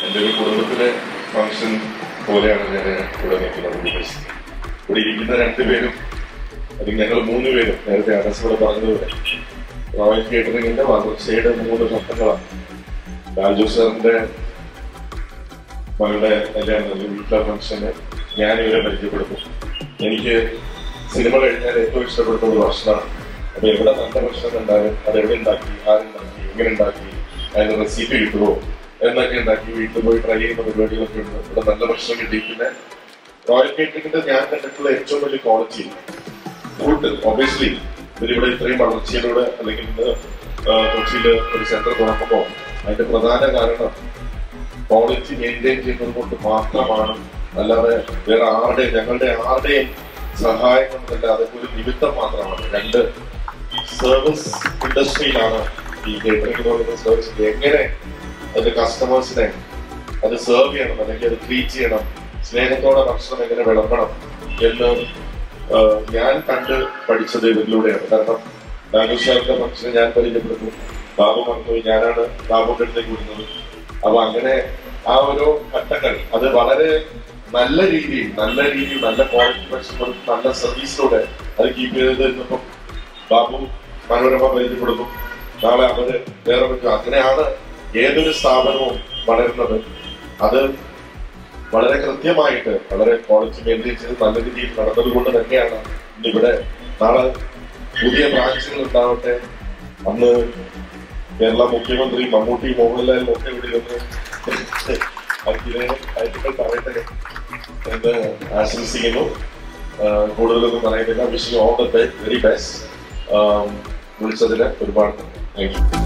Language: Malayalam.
എൻ്റെ ഒരു കുടുംബത്തിലെ ഫംഗ്ഷൻ പോലെയാണ് ഞാൻ ഇവിടെ നിൽക്കുന്നത് ഉദ്ദേശിച്ചത് ഇവിടെ ഇരിക്കുന്ന രണ്ടുപേരും അല്ലെങ്കിൽ ഞങ്ങൾ മൂന്ന് പേരും നേരത്തെ അനസ് ഇവിടെ പറഞ്ഞതുപോലെ റോയൽ കേറ്ററിംഗിന്റെ വളർച്ചയുടെ മൂന്ന് ഘട്ടങ്ങളാണ് ലാൽജു സാറിന്റെ മകളുടെ കല്യാണം അല്ലെങ്കിൽ വീട്ടിലെ ഫംഗ്ഷന് ഞാൻ ഇവരെ പരിചയപ്പെടുത്തും എനിക്ക് സിനിമ കഴിഞ്ഞാൽ ഏറ്റവും ഇഷ്ടപ്പെടുന്ന ഒരു ഭക്ഷണമാണ് അപ്പൊ എവിടെ നല്ല ഭക്ഷണം ഉണ്ടാകും അത് എവിടെ ഉണ്ടാക്കി ആരുണ്ടാക്കി എങ്ങനെ ഉണ്ടാക്കി അതിന്റെ റെസിപ്പി കിട്ടുമോ എന്നൊക്കെ ഉണ്ടാക്കി വീട്ടിൽ പോയി ട്രൈ ചെയ്യുന്ന പരിപാടികളൊക്കെ ഉണ്ട് ഇവിടെ നല്ല ഭക്ഷണം കിട്ടി പിന്നെ റോയൽ കേറ്ററിംഗിന്റെ ഞാൻ കണ്ടിട്ടുള്ള ഏറ്റവും വലിയ ക്വാളിറ്റി ഫുഡ് ഒബിയസ്ലി ഇവരിവിടെ ഇത്രയും വളർച്ചയിലൂടെ അല്ലെങ്കിൽ ഇന്ന് കൊച്ചിയിൽ ഒരു സെന്റർ തുറക്കുമ്പോൾ അതിന്റെ പ്രധാന കാരണം ക്വാളിറ്റി മെയിൻറ്റെയിൻ ചെയ്യുന്നത് കൊണ്ട് മാത്രമാണ് അല്ലാതെ വേറെ ആരുടെയും ഞങ്ങളുടെ ആരുടെയും സഹായം കൊണ്ടല്ലാതെ ഒരു നിമിത്തം മാത്രമാണ് രണ്ട് സർവീസ് ഇൻഡസ്ട്രിയിലാണ് ഈ കേറ്ററിംഗ് എന്ന് പറയുന്ന സർവീസ് എങ്ങനെ അതിന്റെ കസ്റ്റമേഴ്സിനെ അത് സെർവ് ചെയ്യണം അല്ലെങ്കിൽ അത് ട്രീറ്റ് ചെയ്യണം സ്നേഹത്തോടെ ഭക്ഷണം എങ്ങനെ വിളമ്പണം എന്ന് ആ, ഞാൻ കണ്ട് പഠിച്ചത് ഇതിലൂടെയാണ് കാരണം നാഗേശ്വരന്റെ ഫംഗ്ഷന് ഞാൻ പരിചയപ്പെടുന്നു ബാബു മറന്നുപോയി ഞാനാണ് ബാബുന്റെ അടുത്തേക്ക് വിടുന്നത് അപ്പൊ അങ്ങനെ ആ ഓരോ ഘട്ടങ്ങൾ അത് വളരെ നല്ല രീതിയിൽ നല്ല രീതിയിൽ നല്ല ക്വാളിറ്റി ഭക്ഷണം നല്ല സർവീസിലൂടെ അത് കീപ്പ് ചെയ്തത് ഇന്നിപ്പം ബാബു മനോരമ പരിചയപ്പെടുന്നു നാളെ അവര് വേറെ പറ്റും അങ്ങനെയാണ് ഏതൊരു സ്ഥാപനവും വളരുന്നത് അത് വളരെ കൃത്യമായിട്ട് വളരെ ക്വാളിറ്റി മെയിൻറ്റെയിൻ ചെയ്ത് നല്ല രീതിയിൽ നടന്നത് കൊണ്ട് തന്നെയാണ് ഇന്നിവിടെ നാളെ പുതിയ ബ്രാഞ്ചുകൾ ഉണ്ടാവട്ടെ അന്ന് കേരള മുഖ്യമന്ത്രി മമ്മൂട്ടി മോഹൻലാലും ഒക്കെ ഇവിടെ ഇരുന്ന് അതിലെ കാര്യങ്ങൾ പറയട്ടെ എന്ന് ആശംസിക്കുന്നു ആഹ് കൂടുതലൊന്നും പറയുന്നില്ല wishing all the very best വിളിച്ചതിന് ഒരുപാട് താങ്ക് യു